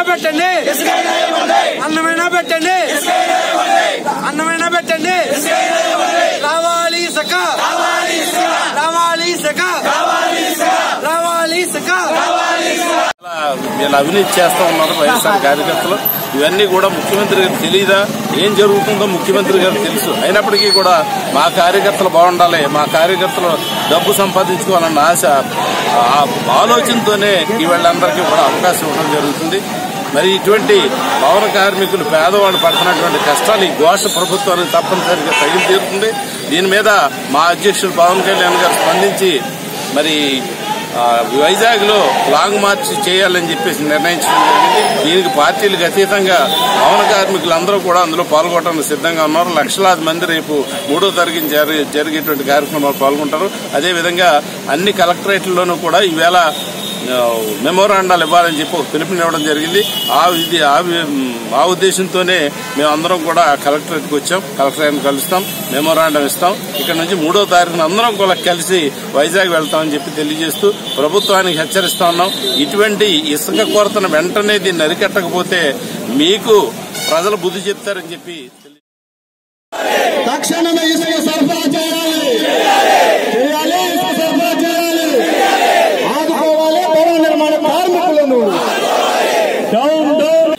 పెట్టండి అన్నమైనా పెట్టండి అన్నమైనా పెట్టండి రావాలి సక రావాలి సక రావాలి సక వీళ్ళు అవినీతి చేస్తా ఉన్నారు వైఎస్ఆర్ కార్యకర్తలు ఇవన్నీ కూడా ముఖ్యమంత్రి గారికి తెలియదా ఏం జరుగుతుందో ముఖ్యమంత్రి గారికి తెలుసు అయినప్పటికీ కూడా మా కార్యకర్తలు బాగుండాలి మా కార్యకర్తలు డబ్బు సంపాదించుకోవాలన్న ఆశ ఆ ఆలోచనతోనే ఈ వాళ్ళందరికీ కూడా అవకాశం ఇవ్వడం జరుగుతుంది మరి ఇటువంటి భవన కార్మికులు పేదవాళ్ళు పడుతున్నటువంటి కష్టాలు ఈ ఘోష ప్రభుత్వానికి తప్పనిసరిగా తగిలి తీరుతుంది దీని మీద మా అధ్యక్షులు పవన్ కళ్యాణ్ గారు స్పందించి మరి ఆ, వైజాగ్ లో లాంగ్ మార్చ్ చేయాలని చెప్పేసి నిర్ణయించడం జరిగింది దీనికి పార్టీలకు అతీతంగా భవన కార్మికులందరూ కూడా అందులో పాల్గొనడానికి సిద్ధంగా ఉన్నారు లక్షలాది మంది రేపు మూడో తరగతి జరి- జరిగేటువంటి కార్యక్రమాలు పాల్గొంటారు అదేవిధంగా అన్ని కలెక్టరేట్లలోనూ కూడా ఈవేళ ఆ, మెమోరాండాలు ఇవ్వాలని చెప్పి ఒక పిలుపునివ్వడం జరిగింది ఆ ఇది ఆ వి- ఆ ఉద్దేశంతోనే మేమందరం కూడా కలెక్టరేట్కి వచ్చాం కలెక్టరేట్ని కలుస్తాం మెమోరాండం ఇస్తాం ఇక్కడ నుంచి మూడో తారీఖున అందరం కూడా కలిసి వైజాగ్ వెళ్తామని చెప్పి తెలియజేస్తూ ప్రభుత్వానికి హెచ్చరిస్తా ఉన్నాం ఇటువంటి ఇసుక కొరతను వెంటనే దీన్ని అరికట్టకపోతే మీకు ప్రజలు బుద్ధి చెప్తారని చెప్పి తెలియ- తక్షణమే ఇసుక సరఫరా చేయాలి చేయాలి ఇసుక సరఫరా చేయాలి ఆదుకోవాలి భవన నిర్మాణ కార్మికులను డౌన్ డౌన్